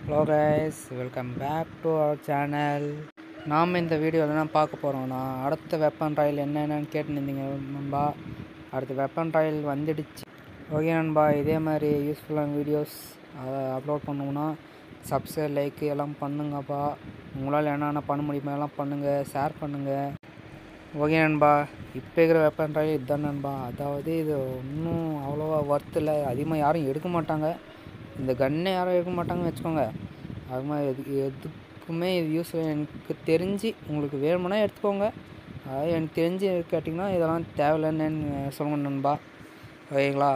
Hello guys welcome back to our channel நாம் இந்த வீடியோவில் என்ன பார்க்க போகிறோம்னா அடுத்த வெப்பன் ராயல் என்னென்னு கேட்டுருந்தீங்க நண்பா அடுத்த வெப்பன் ராயல் வந்துடுச்சு ஓகே நண்பா இதே மாதிரி யூஸ்ஃபுல்லான வீடியோஸ் அதை அப்லோட் பண்ணோம்னா சப்ஸ்கிரைப் லைக் எல்லாம் பண்ணுங்கப்பா உங்களால் என்னென்ன பண்ண முடியுமோ எல்லாம் பண்ணுங்கள் ஷேர் பண்ணுங்கள் ஓகே நண்பா இப்போ இருக்கிற வெப்பன் ராயல் இதுதான் நண்பா அதாவது இது ஒன்றும் அவ்வளோவா ஒர்த் இல்லை அதிகமாக யாரும் எடுக்க மாட்டாங்க இந்த கன்னை யாரும் எடுக்க மாட்டாங்கன்னு வச்சுக்கோங்க அது மாதிரி எது எதுக்குமே இது யூஸ் எனக்கு தெரிஞ்சு உங்களுக்கு வேணுமுன்னா எடுத்துக்கோங்க அதாவது எனக்கு தெரிஞ்சு கேட்டிங்கன்னா இதெல்லாம் தேவையில்லைன்னு சொல்லுங்க நண்பா ஓகேங்களா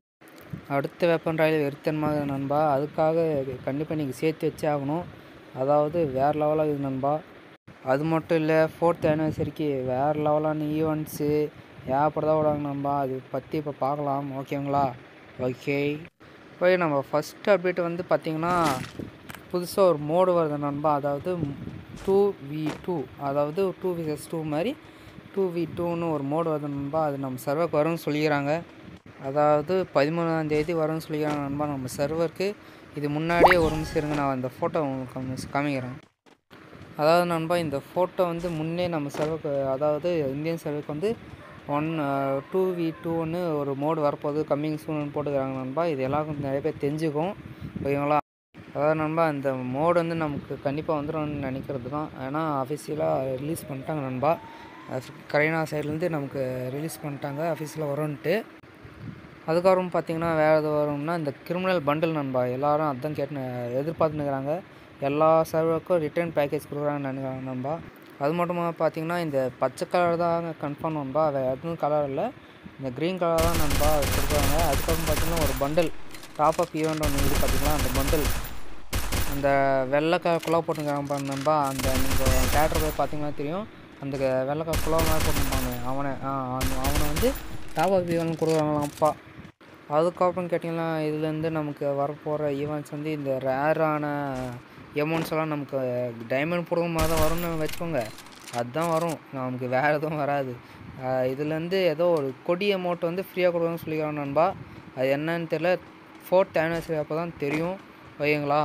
அடுத்த வெப்பன் ராயல் வெறித்தனமாக நண்பா அதுக்காக கண்டிப்பாக நீங்கள் சேர்த்து வச்சே ஆகணும் அதாவது வேறு லெவலாக இது நண்பா அது மட்டும் இல்லை ஃபோர்த் ஆனிவர்சரிக்கு வேறு லெவலான ஈவெண்ட்ஸு ஏகப்பட்டதாக விடாங்க நண்பா அது பற்றி இப்போ பார்க்கலாம் ஓகேங்களா ஓகே போய் நம்ம ஃபஸ்ட் அப்டேட் வந்து பார்த்திங்கன்னா புதுசாக ஒரு மோடு வருது நண்பா அதாவது டூ வி டூ அதாவது டூ விசஸ் டூ மாதிரி டூ வி டூன்னு ஒரு மோடு வருது நண்பா அது நம்ம சர்வருக்கு வரும்னு சொல்லிக்கிறாங்க அதாவது பதிமூணாம் தேதி வரும்னு சொல்லிக்கிறாங்க நண்பா நம்ம சர்வருக்கு இது முன்னாடியே ஒரு நிமிஷம் இருங்க நான் அந்த ஃபோட்டோ உங்களுக்கு காமி- காமிக்கிறேன் அதாவது நண்பா இந்த ஃபோட்டோ வந்து முன்னே நம்ம சர்வருக்கு அதாவது இந்தியன் சர்வருக்கு வந்து ஒன் டூ வி டூன்னு ஒரு மோடு வரப்போகுது கம்மிங் சூன்னு போட்டுக்கிறாங்க நண்பா இது எல்லாருக்கும் நிறைய பேர் தெரிஞ்சுக்கும் ஓகேங்களா அதாவது நண்பா இந்த மோடு வந்து நமக்கு கண்டிப்பாக வந்துடும்னு நினைக்கிறது தான் ஏன்னா அஃபிஷியலாக ரிலீஸ் பண்ணிட்டாங்க நண்பா கரைனா சைட்லேருந்து நமக்கு ரிலீஸ் பண்ணிட்டாங்க அஃபிஷியலாக வரும்ன்ட்டு அதுக்கப்புறம் பார்த்தீங்கன்னா வேறு எது வரும்னா இந்த கிரிமினல் பண்டில் நண்பா எல்லாரும் அதான் கேட்டு எதிர்பார்த்துனுக்குறாங்க எல்லா சர்வருக்கும் ரிட்டர்ன் பேக்கேஜ் கொடுக்குறாங்கன்னு நினைக்கிறாங்க நண்பா அது மட்டுமா பார்த்தீங்கன்னா இந்த பச்சை கலர் தான் கன்ஃபார்ம் நண்பா வேறு எதுவும் கலர் இல்லை இந்த க்ரீன் கலர் தான் நண்பா கொடுக்குறாங்க அதுக்கப்புறம் பார்த்தீங்கன்னா ஒரு பண்டில் டாப் அப் ஈவெண்ட் ஒன்று இது பார்த்தீங்கன்னா அந்த பண்டில் அந்த வெள்ளை கலர் குழா போட்டுக்கிறான் பாரு நண்பா அந்த நீங்கள் தேட்டர் போய் பார்த்தீங்கன்னா தெரியும் அந்த க- வெள்ளை கலர் குழா மாதிரி போட்டுருப்பாங்க அவனை ஆ அவன்- அவனை வந்து டாப் அப் ஈவெண்ட் கொடுக்குறாங்களாம் அப்பா அதுக்கப்புறம் கேட்டிங்கன்னா இதுலேருந்து நமக்கு வரப்போகிற ஈவெண்ட்ஸ் வந்து இந்த ரேரான எமௌண்ட்ஸ் எல்லாம் நமக்கு டைமண்ட் போடுற மாதிரி தான் வரும்னு வச்சுக்கோங்க அதுதான் வரும் நமக்கு வேறு எதுவும் வராது ஆஹ் இதுலேருந்து ஏதோ ஒரு கொடி அமௌண்ட் வந்து ஃப்ரீயாக கொடுக்குறோன்னு சொல்லிக்கிறாங்க நண்பா அது என்னன்னு தெரியல ஃபோர்த் ஆனிவர்சரி அப்போ தான் தெரியும் ஓகேங்களா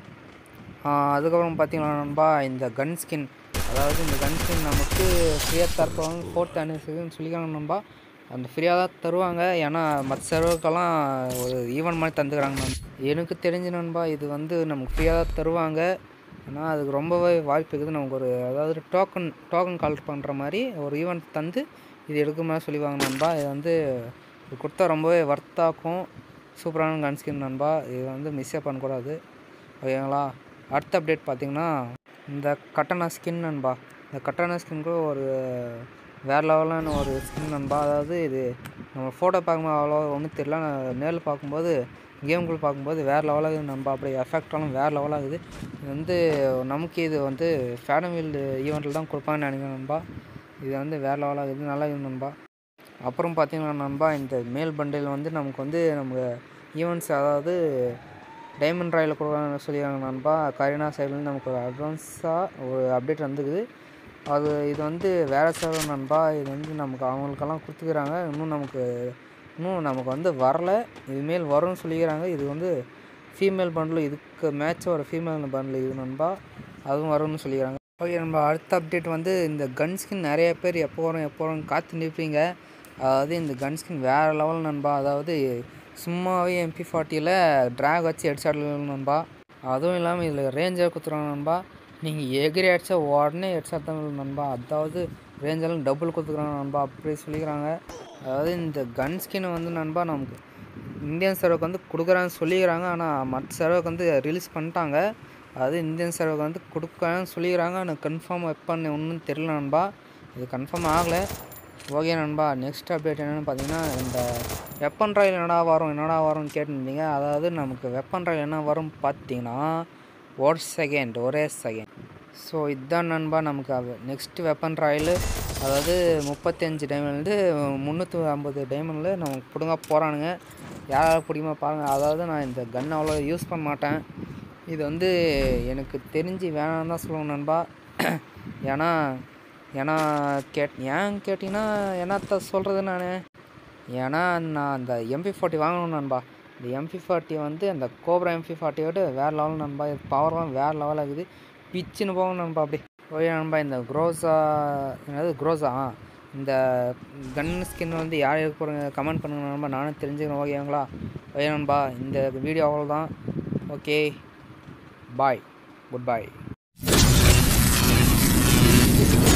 ஆஹ் அதுக்கப்புறம் பார்த்தீங்கன்னா நண்பா இந்த கன் ஸ்கின் அதாவது இந்த கன் ஸ்கின் நமக்கு ஃப்ரீயாக தரப்போவாங்க ஃபோர்த் ஆனிவர்சரின்னு சொல்லிக்கிறாங்க நண்பா அந்த ஃப்ரீயாக தான் தருவாங்க ஏன்னா மற்ற சர்வருக்கெல்லாம் ஒரு ஈவெண்ட் மாதிரி தந்துக்கிறாங்க நண்பா. எனக்கு தெரிஞ்ச நண்பா இது வந்து நமக்கு ஃப்ரீயாக தான் தருவாங்க ஆனால் அதுக்கு ரொம்பவே வாய்ப்பு இருக்குது நமக்கு ஒரு அதாவது டோக்கன் டோக்கன் கலெக்ட் பண்ணுற மாதிரி ஒரு ஈவெண்ட் தந்து இது எடுக்க மாதிரி சொல்லிவாங்க நண்பா இது வந்து இது கொடுத்தா ரொம்பவே ஒர்த்தாக்கும் சூப்பரான கன் ஸ்கின் நண்பா இது வந்து மிஸ்ஸே பண்ணக்கூடாது ஓகேங்களா அடுத்த அப்டேட் பார்த்தீங்கன்னா இந்த கட்டணா ஸ்கின் நண்பா இந்த கட்டணா ஸ்கின் கூட ஒரு வேறு லெவலான ஒரு ஸ்கின் நண்பா அதாவது இது நம்ம ஃபோட்டோ பார்க்கும்போது அவ்வளோ ஒன்றும் தெரியல நான் நேரில் பார்க்கும்போது கேம்குள்ளே பார்க்கும்போது வேறு லெவலாக இருக்குது நண்பா அப்படியே எஃபெக்டாலும் வேறு லெவலாக இருக்குது இது வந்து நமக்கு இது வந்து ஃபேனவில் ஈவெண்ட்டில் தான் கொடுப்பாங்கன்னு நினைக்கிறேன் நண்பா இது வந்து வேறு லெவலாக இருக்குது நல்லா இருக்குது நண்பா அப்புறம் பார்த்தீங்கன்னா நண்பா இந்த மேல் பண்டில் வந்து நமக்கு வந்து நமக்கு ஈவெண்ட்ஸ் அதாவது டைமண்ட் ராயில் கொடுக்குறாங்க சொல்லிடுறாங்க நண்பா கரீனா சைட்லேருந்து நமக்கு ஒரு அட்வான்ஸாக ஒரு அப்டேட் வந்துக்குது அது இது வந்து வேறு சர்வர் நண்பா இது வந்து நமக்கு அவங்களுக்கெல்லாம் கொடுத்துக்கிறாங்க இன்னும் நமக்கு இன்னும் நமக்கு வந்து வரல இதுமேல் வரும்னு சொல்லிக்கிறாங்க இது வந்து ஃபீமேல் பண்டில் இதுக்கு மேட்ச் ஒரு ஃபீமேல் பண்டில் இது நண்பா அதுவும் வரும்னு சொல்லிக்கிறாங்க ஓகே நம்ம அடுத்த அப்டேட் வந்து இந்த கன் ஸ்கின் நிறைய பேர் எப்போ வரும் எப்போ வரும் காத்து நிற்பீங்க அதாவது இந்த கன் ஸ்கின் வேறு லெவல் நண்பா அதாவது சும்மாவே எம்பி ஃபார்ட்டியில் ட்ராக் வச்சு ஹெட்ஷாட் நண்பா அதுவும் இல்லாமல் இதில் ரேஞ்சர் கொடுத்துருவாங்க நண்பா நீங்கள் எகிரி அடிச்சா உடனே ஹெட்ஷாட் தான் விழும் நண்பா அதாவது ரேஞ்செல்லாம் டபுள் கொடுத்துக்குறாங்க நண்பா அப்படி சொல்லிக்கிறாங்க அதாவது இந்த கன் ஸ்கின் வந்து நண்பா நமக்கு இந்தியன் சர்வருக்கு வந்து கொடுக்குறான்னு சொல்லிக்கிறாங்க ஆனால் மற்ற சர்வருக்கு வந்து ரிலீஸ் பண்ணிட்டாங்க அது இந்தியன் சர்வருக்கு வந்து கொடுக்குறான்னு சொல்லிக்கிறாங்க ஆனால் கன்ஃபார்ம் எப்போன்னு ஒன்றும் தெரியல நண்பா இது கன்ஃபார்ம் ஆகலை ஓகே நண்பா நெக்ஸ்ட் அப்டேட் என்னென்னு பார்த்தீங்கன்னா இந்த வெப்பன் ராயல் என்னடா வரும் என்னடா வரும்னு கேட்டுருந்தீங்க அதாவது நமக்கு வெப்பன் ராயல் என்ன வரும் பார்த்தீங்கன்னா ஒரு செகண்ட் ஒரே செகண்ட் ஸோ இதுதான் நண்பா நமக்கு நெக்ஸ்ட் வெப்பன் ராயல் அதாவது முப்பத்தஞ்சு டைமண்ட்லேருந்து முந்நூற்றி ஐம்பது டைமண்டில் நமக்கு பிடுங்க போகிறானுங்க யாரால் பிடிக்குமா பாருங்கள் அதாவது நான் இந்த கன் அவ்வளோ யூஸ் பண்ண மாட்டேன் இது வந்து எனக்கு தெரிஞ்சு வேணாம் தான் சொல்லுவேன் நண்பா ஏன்னா ஏன்னா கேட் ஏன் கேட்டிங்கன்னா என்னத்த சொல்கிறது நான் ஏன்னா நான் அந்த எம்பி ஃபார்ட்டி வாங்கணும் நண்பா இந்த எம்பி ஃபார்ட்டி வந்து அந்த கோப்ரா எம்பி ஃபார்ட்டியோட வேறு லெவல் நண்பா இது பவர்லாம் வேறு லெவலாக இருக்குது பிச்சுன்னு போகும் நண்பா அப்படி ஓகே நண்பா இந்த குரோஸா என்னது குரோஸா ஆ இந்த கன் ஸ்கின் வந்து யார் இருக்க போகிறீங்க கமெண்ட் பண்ணுங்க நண்பா நானும் தெரிஞ்சுக்கிறேன் ஓகேங்களா ஓகே நண்பா இந்த வீடியோ அவ்வளோதான் ஓகே பாய் குட் பாய்